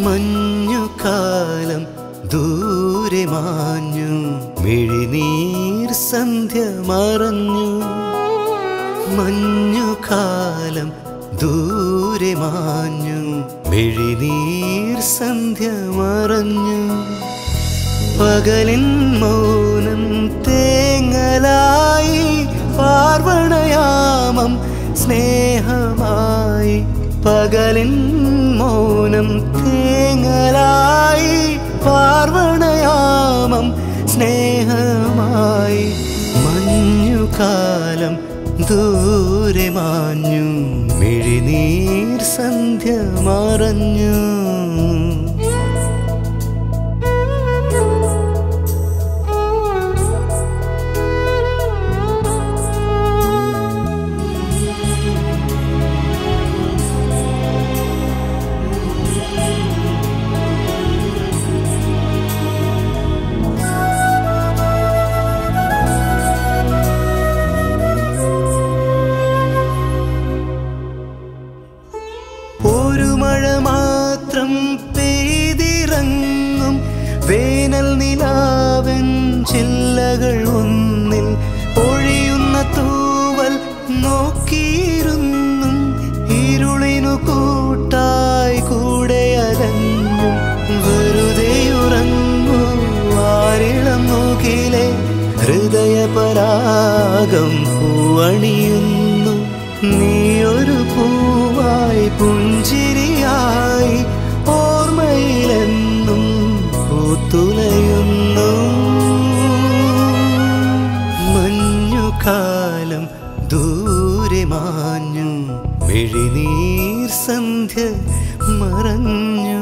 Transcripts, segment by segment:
മഞ്ഞുകാലം ദൂരെ മാഞ്ഞു മിഴിനീർ സന്ധ്യ മറഞ്ഞു മഞ്ഞുകാലം ദൂരെ മാഞ്ഞു മിഴിനീർ സന്ധ്യ മറഞ്ഞു പകലിൻ മൗനം തേങ്ങലായി പാർവണയാമം സ്നേഹമായി പകലിൻ മൗനം തേങ്ങലായി പാർവണയാമം സ്നേഹമായി മഞ്ഞുകാലം ദൂരെ മാഞ്ഞു മിഴിനീർ സന്ധ്യ മറഞ്ഞു ഒരു മഴ മാത്രം പെയ്തിറങ്ങും വേനൽ നിലാവൻ ചില്ലകൾ ഒന്നിൽ ഒഴിയുന്ന തൂവൽ നോക്കിയിരുന്നും ഇരുളിനു കൂട്ടായി കൂടെ അലഞ്ഞും വെറുതെയുറങ്ങൂ ആരിളം നോക്കിലെ ഹൃദയപരാഗം പൂവണിയുന്നു നീയൊരു പൂവായി പുഞ്ചിരിയായി ഓർമ്മയിലെന്നും പൂത്തുലയുന്നു മഞ്ഞുകാലം ദൂരെ മാഞ്ഞു മിഴിനീർ സന്ധ്യ മറഞ്ഞു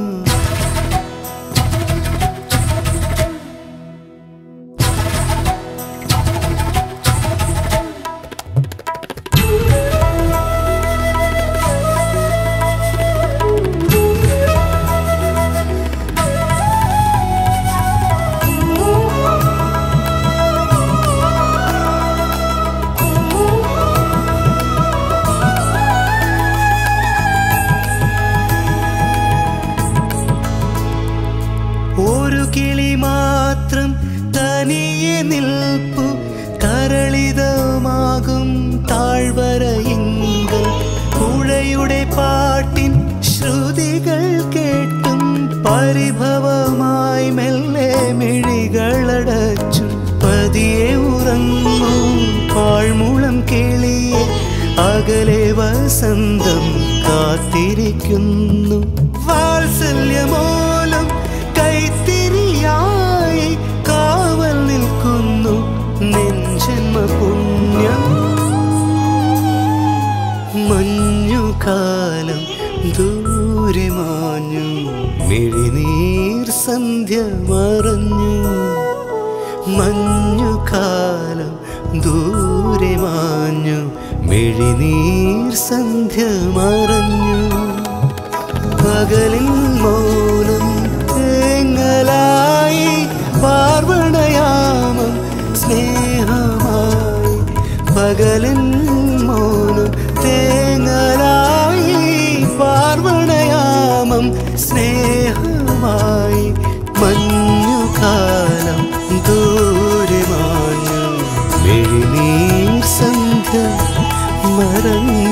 ഒരു കിളി മാത്രം തനിയെ നിൽപ്പു തരളിതമാകും താഴ്വരയിങ്കൽ പുഴയുടെ പാട്ടിൻ ശ്രുതികൾ കേട്ടും പരിഭവമായി മെല്ലെ മിഴികളടച്ചു പതിയെ ഉറങ്ങൂ പാഴ്മുളം കിളിയെ അകലെ വസന്തം കാത്തിരിക്കുന്നു വാത്സല്യമോലം കൈത്തിരിയായി കാവൽ നിൽക്കുന്നു നെഞ്ചന്മ പുണ്യം മഞ്ഞുകാലം ദൂരെ മാഞ്ഞു മിഴിനീർ സന്ധ്യ മറഞ്ഞു മഞ്ഞുകാലം ദൂരെ മാഞ്ഞു മിഴിനീർ സന്ധ്യ മറഞ്ഞു പകലിൻ മൗനം തേങ്ങലായി പാർവണയാമം സ്നേഹമായി പകലിൻ മൗനം തേങ്ങലായി പാർവണയാമം സ്നേഹമായി മഞ്ഞുകാലം ദൂരെ മാഞ്ഞു മിഴിനീർ സന്ധ്യ മറഞ്ഞു